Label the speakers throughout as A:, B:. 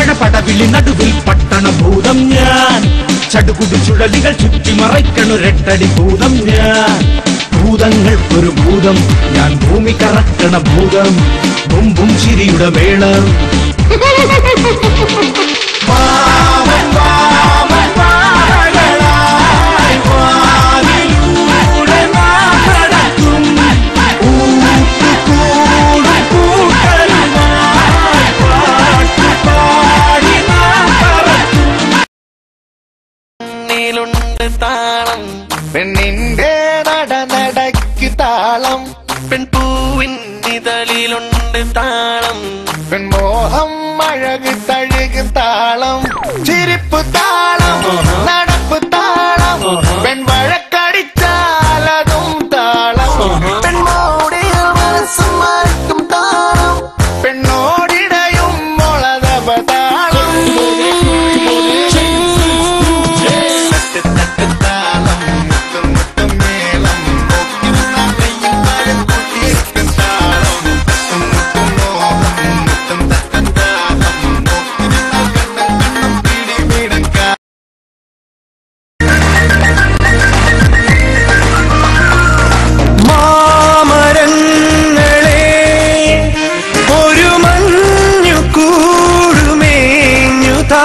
A: പടവിളി നടുവിൽ പട്ടണ ഭൂതം ഞാൻ ചടുകുടി ചുഴലികൾ ചുറ്റിമറയ്ക്കണു രട്ടടി ഭൂതം ഞാൻ ഭൂതങ്ങൾക്കൊരു ഭൂതം ഞാൻ ഭൂമി കറക്കണ ഭൂതം ബുംബും ചിരിയുടെ മേളം വാമൻ, വാമൻ, വാനകളായി വാനിലൂടെ നാം നടക്കും. ഊട്ടുകൂടും പൂക്കളുമായി പാട്ടുപാടി നാം പറക്കും.
B: നീലുണ്ട് താളം പെണ്ണിന്റെ നട നടക്ക് താളം പെൺപൂവിൻ ഇതളിലുണ്ട് താളം പെൺമോഹം അഴക് തഴുക് താളം ചിരിപ്പ് താളം നടപ്പ് താളം പെൺവഴക്കടിച്ചാലതും താളം പെൺമോടിയിൽ മനസ്സും മറക്കും താളം പെണ്ണോടിടയും മുളതപ താളം
C: മാമരങ്ങളെ ഒരു മഞ്ഞു കൂടുമേഞ്ഞു താ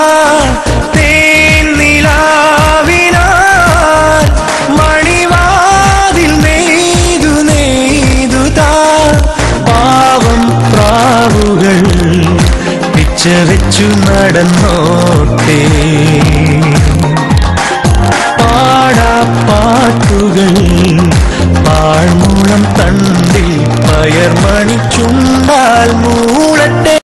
C: തേന്നിലാവിനാൽ മണിവാതിൽ നെയ്തു നെയ്തു താ പാവം പ്രാവുകൾ പിച്ച വെച്ചു നടന്നോട്ടേ പാടാപ്പാട്ടുകൾ പാഴ്മൂളം തണ്ടിൽ പയർമണി ചുണ്ടാൽ മൂളട്ടെ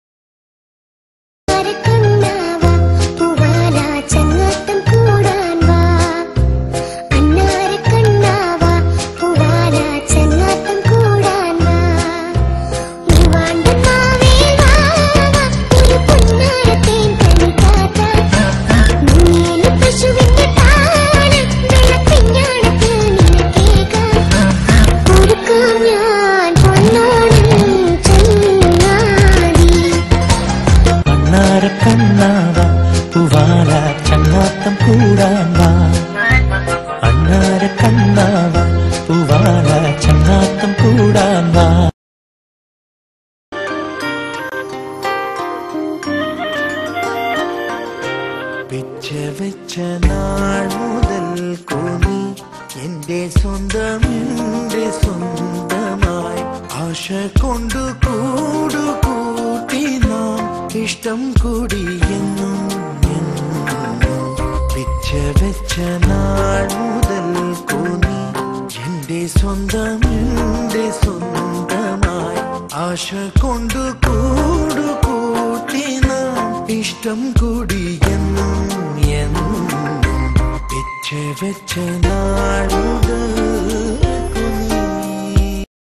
D: അരക്കണ്ണാവാ, പൂവാലാ ചങ്ങാത്തം കൂടാൻ വാ. അന്നാരക്കണ്ണാവാ, പൂവാലാ ചങ്ങാത്തം കൂടാൻ വാ. മൂവാണ്ടൻ മാവേ വാ, വാ, ഒരു പൊന്നാരത്തേൻ കണിക്കാത്ത. മുന്നിലെ പശുവിന്റെ താനം, വെള്ളപ്പിഞ്ഞാണത്തിൽ നിനക്കേകാം. കൊടുക്കാം ഞാൻ പൊന്നോണം ചങ്ങാതി
C: അണ്ണാര കണ്ണാവ പൂവാല ചങ്ങാത്തം കൂടാൻ വാ അണ്ണാര കണ്ണാവ പൂവാല ചങ്ങാത്തം കൂടാൻ വാ പിച്ച വെച്ച നാൾ മുതൽ കുനി എന്റെ സ്വന്തം എന്റെ സ്വന്തമായി ആശ കൊണ്ടു കൂടു കൂട്ടി നാം ഇഷ്ടം കൂടി എന്നും എന്നും പിച്ച വെച്ച നാൾ മുതൽ കുനി എന്റെ സ്വന്തം എന്റെ സ്വന്തമായി ആശ കൊണ്ടു കൂടു കൂട്ടി നാം ഇഷ്ടം കൂടി എന്നും എന്നും പിച്ച വെച്ച നാൾ മുതൽ